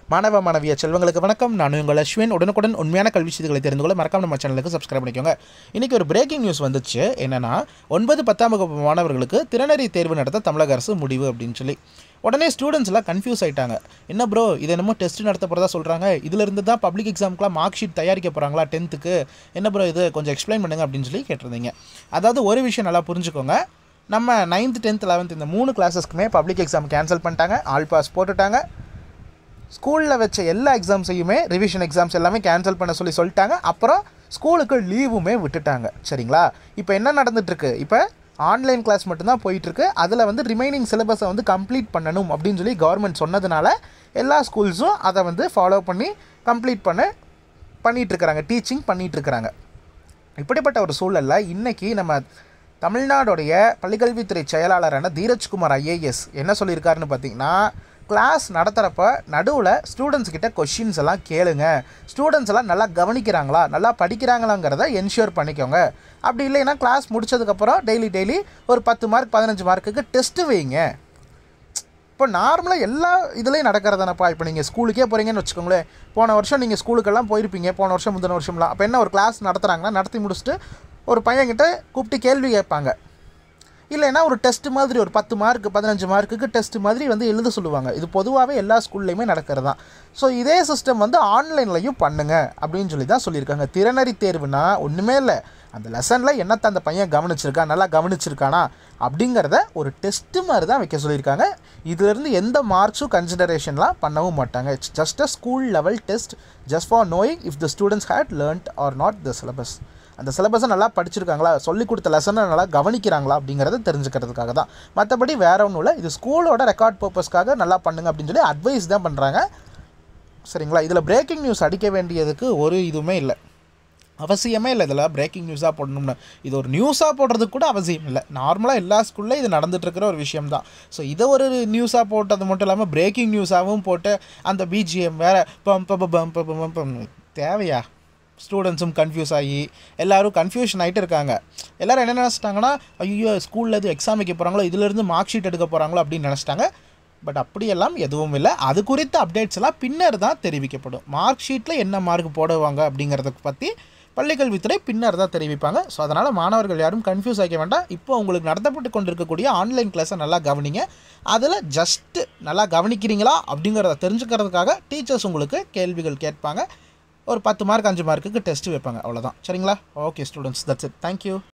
மாணவ மாணவிய செல்வங்களுக்கு வணக்கம் நான் உங்கள் அஸ்வின் உடனுக்குடன் உண்மையான கல்வி செய்திகளை தெரிந்து கொள்ள மறக்காம நம்ம சேனலுக்கு சப்ஸ்கிரைப் பண்ணிக்கோங்க இன்றைக்கி ஒரு பிரேக்கிங் நியூஸ் வந்துச்சு என்னென்னா ஒன்பது பத்தாம் வகுப்பு மாணவர்களுக்கு திறனறி தேர்வு நடத்த தமிழக அரசு முடிவு அப்படின்னு சொல்லி உடனே ஸ்டூடெண்ட்ஸ் எல்லாம் கன்ஃபியூஸ் ஆயிட்டாங்க என்ன ப்ரோ இது என்னமோ டெஸ்ட் நடத்த போகிறதா சொல்கிறாங்க இதிலிருந்து தான் பப்ளிக் எக்ஸாமுக்குலாம் மார்க் ஷீட் தயாரிக்க போகிறாங்களா டென்த்துக்கு என்ன ப்ரோ இது கொஞ்சம் எக்ஸ்பிளைன் பண்ணுங்க அப்படின்னு சொல்லி கேட்டிருந்தீங்க அதாவது ஒரு விஷயம் நல்லா புரிஞ்சுக்கோங்க நம்ம நைன்த் டென்த் லெவன்த் இந்த மூணு கிளாஸஸ்க்குமே பப்ளிக் எக்ஸாம் கேன்சல் பண்ணிட்டாங்க ஆல் பாஸ் போட்டுட்டாங்க ஸ்கூலில் வச்ச எல்லா எக்ஸாம்ஸையுமே ரிவிஷன் எக்ஸாம்ஸ் எல்லாமே கேன்சல் பண்ண சொல்லி சொல்லிட்டாங்க அப்புறம் ஸ்கூலுக்கு லீவுமே விட்டுட்டாங்க சரிங்களா இப்போ என்ன நடந்துட்டுருக்கு இப்போ ஆன்லைன் கிளாஸ் மட்டும்தான் போயிட்டுருக்கு அதில் வந்து ரிமைனிங் சிலபஸை வந்து கம்ப்ளீட் பண்ணணும் அப்படின்னு சொல்லி கவர்மெண்ட் சொன்னதுனால எல்லா ஸ்கூல்ஸும் அதை வந்து ஃபாலோ பண்ணி கம்ப்ளீட் பண்ண பண்ணிகிட்ருக்கிறாங்க டீச்சிங் பண்ணிகிட்ருக்கிறாங்க இப்படிப்பட்ட ஒரு சூழலில் இன்றைக்கி நம்ம தமிழ்நாடுடைய பள்ளிக்கல்வித்துறை செயலாளரான தீரஜ்குமார் ஐஏஎஸ் என்ன சொல்லியிருக்காருன்னு பார்த்தீங்கன்னா கிளாஸ் நடத்துகிறப்ப நடுவில் ஸ்டூடெண்ட்ஸ் கிட்ட கொஷின்ஸ் எல்லாம் கேளுங்க ஸ்டூடெண்ட்ஸ் எல்லாம் நல்லா கவனிக்கிறாங்களா நல்லா படிக்கிறாங்களாங்கிறத என்ஷூர் பண்ணிக்கோங்க அப்படி இல்லைன்னா கிளாஸ் முடிச்சதுக்கப்புறம் டெய்லி டெய்லி ஒரு பத்து மார்க் பதினஞ்சு மார்க்குக்கு டெஸ்ட்டு வைங்க இப்போ நார்மலாக எல்லா இதுலேயும் நடக்கிறதானப்பா இப்போ நீங்கள் ஸ்கூலுக்கே போகிறீங்கன்னு வச்சுக்கோங்களேன் போன வருஷம் நீங்கள் ஸ்கூலுக்கெல்லாம் போயிருப்பீங்க போன வருஷம் முந்தின வருஷம்லாம் அப்போ என்ன ஒரு கிளாஸ் நடத்துகிறாங்கன்னா நடத்தி முடிச்சுட்டு ஒரு பையன்கிட்ட கூப்பிட்டு கேள்வி கேட்பாங்க இல்லைன்னா ஒரு டெஸ்ட் மாதிரி ஒரு பத்து மார்க் பதினஞ்சு மார்க்குக்கு டெஸ்ட் மாதிரி வந்து எழுத சொல்லுவாங்க இது பொதுவாகவே எல்லா ஸ்கூல்லையுமே நடக்கிறது தான் ஸோ இதே சிஸ்டம் வந்து ஆன்லைன்லையும் பண்ணுங்க அப்படின்னு சொல்லி தான் சொல்லியிருக்காங்க திறனறி தேர்வுனா ஒன்றுமே இல்லை அந்த லெசனில் என்னத்தை அந்த பையன் கவனிச்சிருக்கான் நல்லா கவனிச்சிருக்கானா அப்படிங்கிறத ஒரு டெஸ்ட்டு மாதிரி தான் வைக்க சொல்லியிருக்காங்க இதுலேருந்து எந்த மார்க்ஸும் கன்சிடரேஷன்லாம் பண்ணவும் மாட்டாங்க it's just a school level test just for knowing if the students had learned or not the syllabus அந்த சிலபஸை நல்லா படிச்சிருக்காங்களா சொல்லி கொடுத்த லெசனை நல்லா கவனிக்கிறாங்களா அப்படிங்கிறத தெரிஞ்சுக்கிறதுக்காக தான் மற்றபடி வேற ஒன்றும் இல்லை இது ஸ்கூலோட ரெக்கார்ட் பர்பஸ்க்காக நல்லா பண்ணுங்க அப்படின்னு சொல்லி அட்வைஸ் தான் பண்ணுறாங்க சரிங்களா இதில் பிரேக்கிங் நியூஸ் அடிக்க வேண்டியதுக்கு ஒரு இதுவுமே இல்லை அவசியமே இல்லை இதில் பிரேக்கிங் நியூஸாக போடணும்னு இது ஒரு நியூஸாக போடுறதுக்கு கூட அவசியம் இல்லை நார்மலாக எல்லா ஸ்கூல்லையும் இது நடந்துட்டு இருக்கிற ஒரு விஷயம் தான் ஸோ இதை ஒரு நியூஸாக போட்டது மட்டும் இல்லாமல் பிரேக்கிங் நியூஸாகவும் போட்டு அந்த பிஜிஎம் வேறு பம் பம் பம் பம் பம் பம் தேவையா ஸ்டூடெண்ட்ஸும் கன்ஃபியூஸ் ஆகி எல்லோரும் கன்ஃபியூஷன் ஆகிட்டு இருக்காங்க எல்லோரும் என்ன நினச்சிட்டாங்கன்னா ஐயோ ஸ்கூலில் எதுவும் எக்ஸாம் வைக்க போகிறாங்களோ இதுலேருந்து மார்க் ஷீட் எடுக்க போகிறாங்களோ அப்படின்னு நினச்சிட்டாங்க பட் அப்படியெல்லாம் எதுவும் இல்லை அது குறித்த அப்டேட்ஸ் எல்லாம் பின்னர் தான் தெரிவிக்கப்படும் மார்க் ஷீட்டில் என்ன மார்க் போடுவாங்க அப்படிங்கிறத பற்றி பள்ளிக்கல்வித்துறை பின்னர் தான் தெரிவிப்பாங்க ஸோ அதனால் மாணவர்கள் யாரும் கன்ஃபியூஸ் ஆகிக்க வேண்டாம் இப்போ உங்களுக்கு நடத்தப்பட்டு கொண்டிருக்கக்கூடிய ஆன்லைன் கிளாஸை நல்லா கவனிங்க அதில் ஜஸ்ட்டு நல்லா கவனிக்கிறீங்களா அப்படிங்கிறத தெரிஞ்சுக்கிறதுக்காக டீச்சர்ஸ் உங்களுக்கு கேள்விகள் கேட்பாங்க ஒரு பத்து மார்க் அஞ்சு மார்க்குக்கு டெஸ்ட் வைப்பாங்க அவ்வளோதான் சரிங்களா okay students that's it thank you